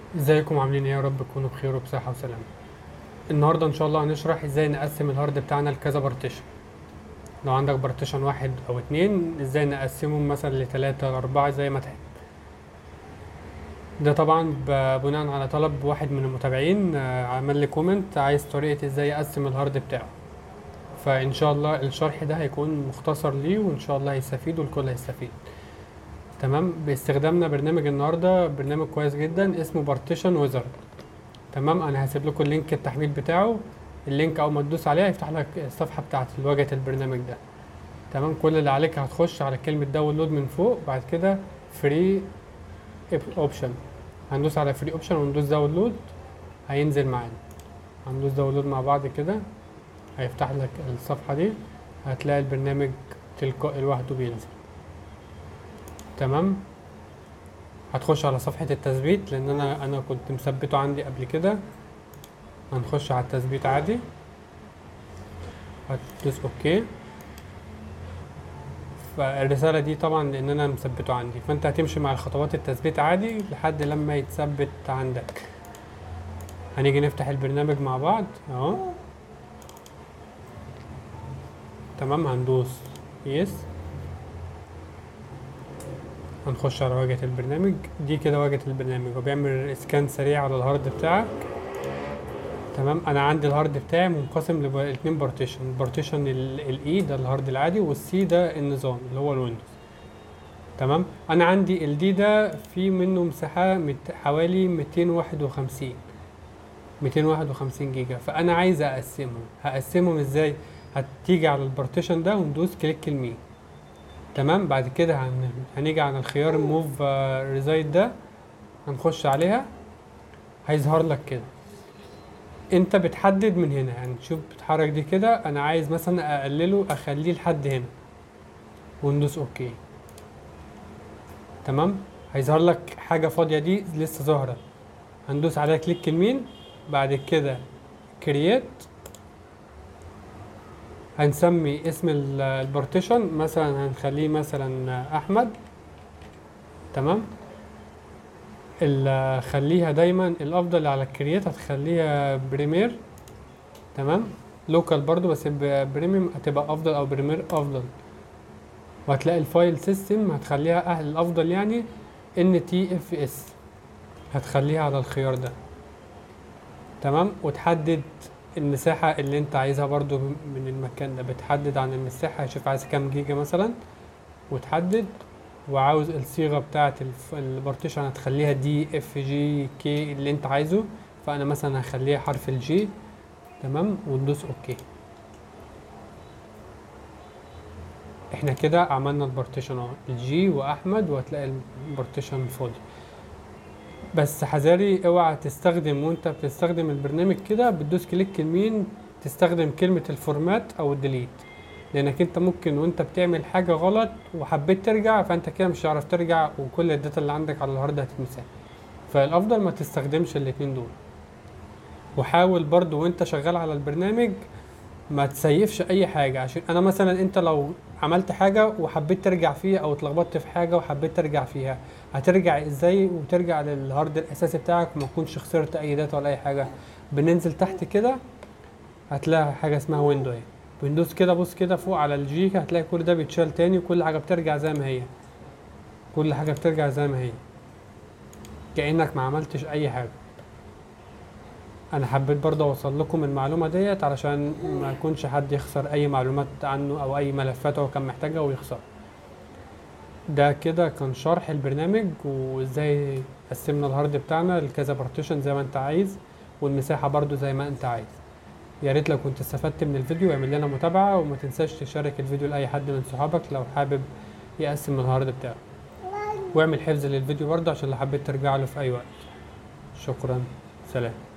ازيكم عاملين ايه يا رب تكونوا بخير وبصحة وسلامة النهاردة ان شاء الله هنشرح ازاي نقسم الهارد بتاعنا لكذا بارتيشن لو عندك بارتيشن واحد او اتنين ازاي نقسمهم مثلا لتلاتة لاربعة زي ما تحب ده طبعا ب- بناء على طلب واحد من المتابعين آه، عمل لي كومنت عايز طريقة ازاي اقسم الهارد بتاعه فان شاء الله الشرح ده هيكون مختصر ليه وان شاء الله هيستفيد والكل هيستفيد تمام باستخدامنا برنامج النهارده برنامج كويس جدا اسمه بارتيشن ويزارد تمام انا هسيب لكم اللينك التحميل بتاعه اللينك اول ما تدوس عليه هيفتح لك الصفحه بتاعت واجهه البرنامج ده تمام كل اللي عليك هتخش على كلمه داونلود من فوق بعد كده فري اوبشن هندوس على فري اوبشن وندوس داونلود هينزل معانا هندوس داونلود مع بعض كده هيفتح لك الصفحه دي هتلاقي البرنامج تلقائي لوحده بينزل تمام هتخش على صفحة التثبيت لأن أنا أنا كنت مثبته عندي قبل كده هنخش على التثبيت عادي هتدوس أوكي فالرسالة دي طبعا لأن أنا مثبته عندي فأنت هتمشي مع الخطوات التثبيت عادي لحد لما يتثبت عندك هنيجي نفتح البرنامج مع بعض أهو تمام هندوس يس هنخش على واجهة البرنامج دي كده واجهة البرنامج وبيعمل اسكان سريع على الهارد بتاعك تمام انا عندي الهارد بتاعي منقسم لاتنين بارتيشن البارتيشن الاي ده الهارد العادي والسي ده النظام اللي هو الويندوز تمام انا عندي الدي ده في منه مساحة مت- حوالي 251 251 جيجا فانا عايز اقسمهم هقسمهم ازاي هتيجي على البارتيشن ده وندوس كليك يمين تمام بعد كده هن... هنيجي على الخيار موف ريزايد ده هنخش عليها هيظهر لك كده انت بتحدد من هنا يعني شوف بتحرك دي كده انا عايز مثلا اقلله اخليه لحد هنا وندوس اوكي تمام هيظهر لك حاجة فاضية دي لسه ظاهرة هندوس عليها كليك يمين بعد كده كرييت هنسمي اسم ال- البارتيشن مثلا هنخليه مثلا احمد تمام ال- خليها دايما الافضل على الكرييت هتخليها بريمير تمام لوكال برضو بس ب- بريميوم هتبقى افضل او بريمير افضل وهتلاقي الفايل سيستم هتخليها اهل الافضل يعني ان تي اف اس هتخليها على الخيار ده تمام وتحدد المساحة اللي انت عايزها برضو من المكان ده بتحدد عن المساحة شوف عايز كام جيجا مثلا وتحدد وعاوز الصيغة بتاعة الف- البارتيشن هتخليها دي اف جي كي اللي انت عايزه فانا مثلا هخليها حرف الجي تمام وندوس اوكي احنا كده عملنا البارتيشن اهو الجي واحمد وهتلاقي البارتيشن فاضي بس حذاري اوعى تستخدم وانت بتستخدم البرنامج كده بتدوس كليك يمين تستخدم كلمة الفورمات او الديليت لانك انت ممكن وانت بتعمل حاجة غلط وحبيت ترجع فانت كده مش هتعرف ترجع وكل الداتا اللي عندك على الهارد هتتمسح فالافضل ما تستخدمش الاتنين دول وحاول برضو وانت شغال على البرنامج ما تسيفش اي حاجة عشان انا مثلا انت لو عملت حاجة وحبيت ترجع فيها او اتلخبطت في حاجة وحبيت ترجع فيها هترجع ازاي وترجع للهارد الاساسي بتاعك وما تكونش خسرت اي داتا ولا اي حاجة بننزل تحت كده هتلاقي حاجة اسمها ويندو اهي ويندوز كده بص كده فوق على الجي هتلاقي كل ده بيتشال تاني وكل حاجة بترجع زي ما هي كل حاجة بترجع زي ما هي كأنك ما عملتش اي حاجة انا حبيت برضه اوصل لكم المعلومه ديت علشان ما يكونش حد يخسر اي معلومات عنه او اي ملفات هو كان محتاجها ويخسر ده كده كان شرح البرنامج وازاي قسمنا الهارد بتاعنا لكذا بارتيشن زي ما انت عايز والمساحه برضو زي ما انت عايز يا ريت لو كنت استفدت من الفيديو اعمل لنا متابعه وما تنساش تشارك الفيديو لاي حد من صحابك لو حابب يقسم الهارد بتاعه واعمل حفظ للفيديو برضه عشان لو حبيت ترجع له في اي وقت شكرا سلام